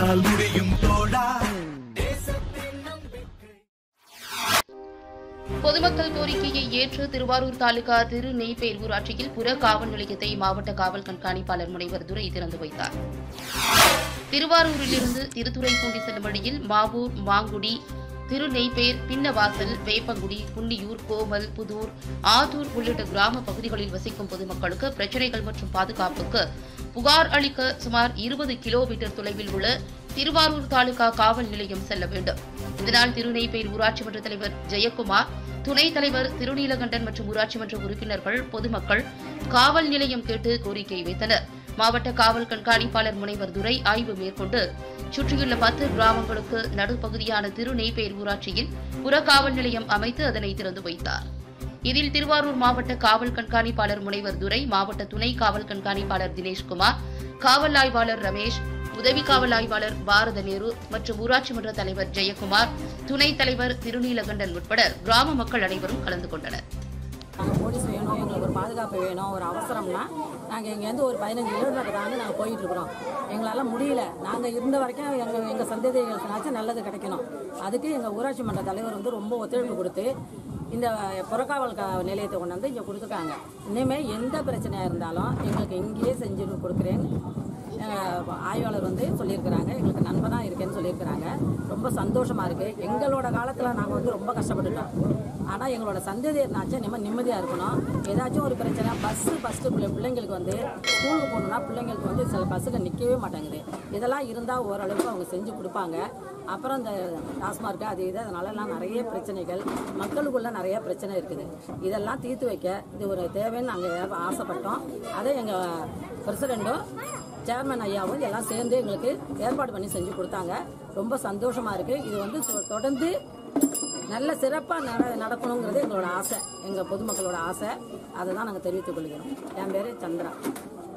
உன்னால் முடியும் தோழா பொதுமக்கள் கோரிக்கையை ஏற்று திருவாரூர் தாலுகா திரு நெய்பேர் ஊராட்சியில் புற காவல் நிலையத்தை மாவட்ட காவல் கண்காணிப்பாளர் முனைவர் துரை திறந்து வைத்தார் திருவாரூரிலிருந்து திருத்துறைப்பூண்டி செல்லும் வழியில் மாவூர் மாங்குடி திருநெய்பேர் பின்னவாசல் வேப்பங்குடி புன்னியூர் கோமல் புதூர் ஆத்தூர் உள்ளிட்ட கிராம பகுதிகளில் வசிக்கும் பொதுமக்களுக்கு பிரச்சினைகள் மற்றும் பாதுகாப்புக்கு புகார் அளிக்க சுமார் இருபது கிலோமீட்டர் தொலைவில் உள்ள திருவாரூர் தாலுகா காவல் நிலையம் செல்ல வேண்டும் இதனால் திருநெய்பேர் ஊராட்சி மன்ற தலைவர் ஜெயக்குமார் துணைத் தலைவர் திருநீலகண்டன் மற்றும் ஊராட்சி மன்ற உறுப்பினர்கள் பொதுமக்கள் காவல் நிலையம் கேட்டு கோரிக்கை வைத்தனர் மாவட்ட காவல் கண்காணிப்பாளர் முனைவர் துரை ஆய்வு மேற்கொண்டு சுற்றியுள்ள பத்து கிராமங்களுக்கு நடுப்பகுதியான திருநெய்பேர் ஊராட்சியில் புற காவல் நிலையம் அமைத்து அதனை திறந்து வைத்தார் இதில் திருவாரூர் மாவட்ட காவல் கண்காணிப்பாளர் முனைவர் துரை மாவட்ட துணை காவல் கண்காணிப்பாளர் தினேஷ்குமார் காவல் ஆய்வாளர் ரமேஷ் உதவி காவல் ஆய்வாளர் பாரத நேரு மற்றும் ஊராட்சி மன்ற தலைவர் ஜெயக்குமார் துணைத் தலைவர் திருநீலகண்டன் உட்பட கிராம மக்கள் அனைவரும் கலந்து கொண்டனர் நாங்கள் போலீஸ் வேணும் எங்களுக்கு ஒரு பாதுகாப்பு வேணும் ஒரு அவசரம்னா நாங்கள் இங்கேருந்து ஒரு பதினஞ்சு கிலோமீட்டர் தாண்டி நாங்கள் போயிட்டு இருக்கிறோம் எங்களால் முடியல நாங்கள் இருந்த வரைக்கும் எங்கள் எங்கள் சந்ததிகளுக்குனாச்சும் நல்லது கிடைக்கணும் அதுக்கு எங்கள் ஊராட்சி மன்ற தலைவர் வந்து ரொம்ப ஒத்துழைப்பு கொடுத்து இந்த புறக்காவல் க நிலையத்தை கொண்டு வந்து இங்கே கொடுத்துருக்காங்க இனிமேல் எந்த பிரச்சனையாக இருந்தாலும் எங்களுக்கு இங்கேயே செஞ்சு கொடுக்குறேன்னு அஹ், ஆய்வாளர் வந்து சொல்லியிருக்கிறாங்க எங்களுக்கு நண்பனாக இருக்கேன்னு சொல்லியிருக்கிறாங்க ரொம்ப சந்தோஷமாக இருக்குது எங்களோட காலத்தில் நாங்கள் வந்து ரொம்ப கஷ்டப்பட்டுட்டோம் ஆனால் எங்களோட சந்ததியர்னாச்சும் நிம்ம நிம்மதியாக இருக்கணும் ஏதாச்சும் ஒரு பிரச்சனை பஸ்ஸு ஃபஸ்ட்டு பிள்ளை பிள்ளைங்களுக்கு வந்து ஸ்கூலுக்கு போகணுன்னா பிள்ளைங்களுக்கு வந்து சில பஸ்ஸுக்கு நிற்கவே மாட்டேங்குது இதெல்லாம் இருந்தால் ஓரளவுக்கு அவங்க செஞ்சு கொடுப்பாங்க அப்புறம் இந்த டாஸ்மார்க் அது இது அதனாலலாம் நிறைய பிரச்சனைகள் மக்களுக்குள்ள நிறைய பிரச்சனை இருக்குது இதெல்லாம் தீர்த்து வைக்க இது ஒரு தேவைன்னு நாங்கள் ஆசைப்பட்டோம் அதை எங்கள் பிரசிடெண்ட்டும் சேர்மன் ஐயாவும் எல்லாம் சேர்ந்து எங்களுக்கு ஏற்பாடு பண்ணி செஞ்சு கொடுத்தாங்க ரொம்ப சந்தோஷமாக இருக்குது இது வந்து தொ- தொடர்ந்து நல்ல சிறப்பாக நட நடக்கணுங்கிறது எங்களோட ஆசை எங்கள் பொதுமக்களோட ஆசை அதை தான் நாங்கள் தெரிவித்துக் கொள்கிறோம் என் பேர் சந்திரா